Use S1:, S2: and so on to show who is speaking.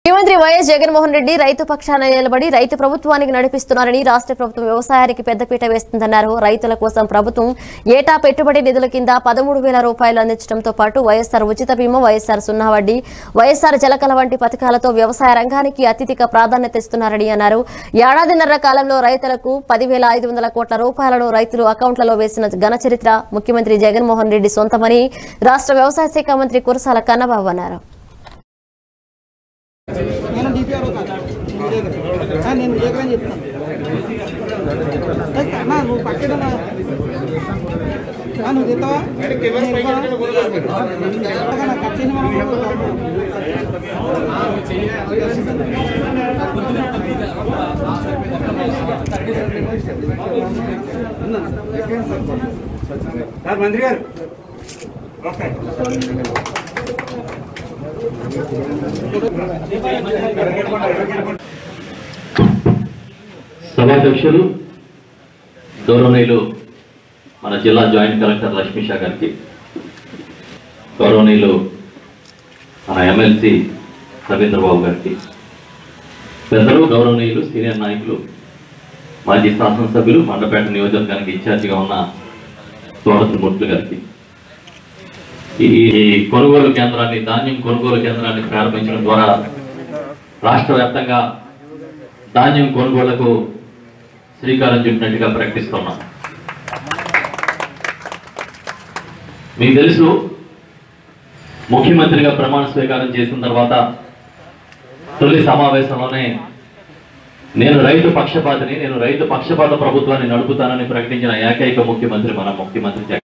S1: ముఖ్యమంత్రి వైఎస్ జగన్మోహన్ రెడ్డి రైతు పక్షాన నిలబడి రైతు ప్రభుత్వానికి నడిపిస్తున్నారని రాష్ట్ర ప్రభుత్వం వ్యవసాయానికి పెద్దపీట వేస్తుందన్నారు రైతుల కోసం ప్రభుత్వం ఏటా పెట్టుబడి నిధుల కింద పదమూడు వేల రూపాయలు అందించడంతో పాటు వైఎస్ఆర్ ఉచిత బీమా వైఎస్ఆర్ సున్నా వడ్డీ వైఎస్ఆర్ జలకల వంటి పథకాలతో వ్యవసాయ రంగానికి అత్యధిక ప్రాధాన్యత ఇస్తున్నారని అన్నారు ఏడాదిన్నర కాలంలో రైతులకు పదివేల ఐదు వందల కోట్ల రూపాయలను రైతులు అకౌంట్లలో వేసిన ఘన చరిత్ర ముఖ్యమంత్రి జగన్మోహన్ రెడ్డి సొంతమని రాష్ట్ర వ్యవసాయ శాఖ మంత్రి కురసాల కన్నబాబు అన్నారు
S2: నేను డిపిఆర్ నేను విజయకరం చెప్తాను ఏ, అన్నా నువ్వు పక్కన నువ్వు తింటావా నేను ఇవ్వనా? పక్కన కట్ చేసి మనం
S3: సార్ మంత్రి గారు
S4: సభాధ్యక్షులు గౌరవనీయులు మన జిల్లా జాయింట్ కలెక్టర్ లక్ష్మీషా గారికి గౌరవనీయులు మన ఎమ్మెల్సీ రవీంద్రబాబు గారికి పెద్దలు గౌరవనీయులు సీనియర్ నాయకులు మాజీ శాసనసభ్యులు మండపేట నియోజకవర్గానికి ఇన్ఛార్జిగా ఉన్న తోరతి ముట్లు గారికి ఈ ఈ కొనుగోలు కేంద్రాన్ని ధాన్యం కొనుగోలు కేంద్రాన్ని ప్రారంభించడం ద్వారా రాష్ట్ర వ్యాప్తంగా ధాన్యం కొనుగోళ్లకు శ్రీకారం చుట్టినట్టుగా ప్రకటిస్తున్నాం మీకు తెలుసు ముఖ్యమంత్రిగా ప్రమాణ స్వీకారం చేసిన తర్వాత తొలి సమావేశంలోనే నేను రైతు పక్షపాతిని నేను రైతు పక్షపాత ప్రభుత్వాన్ని నడుపుతానని ప్రకటించిన ఏకైక ముఖ్యమంత్రి మన ముఖ్యమంత్రి జగన్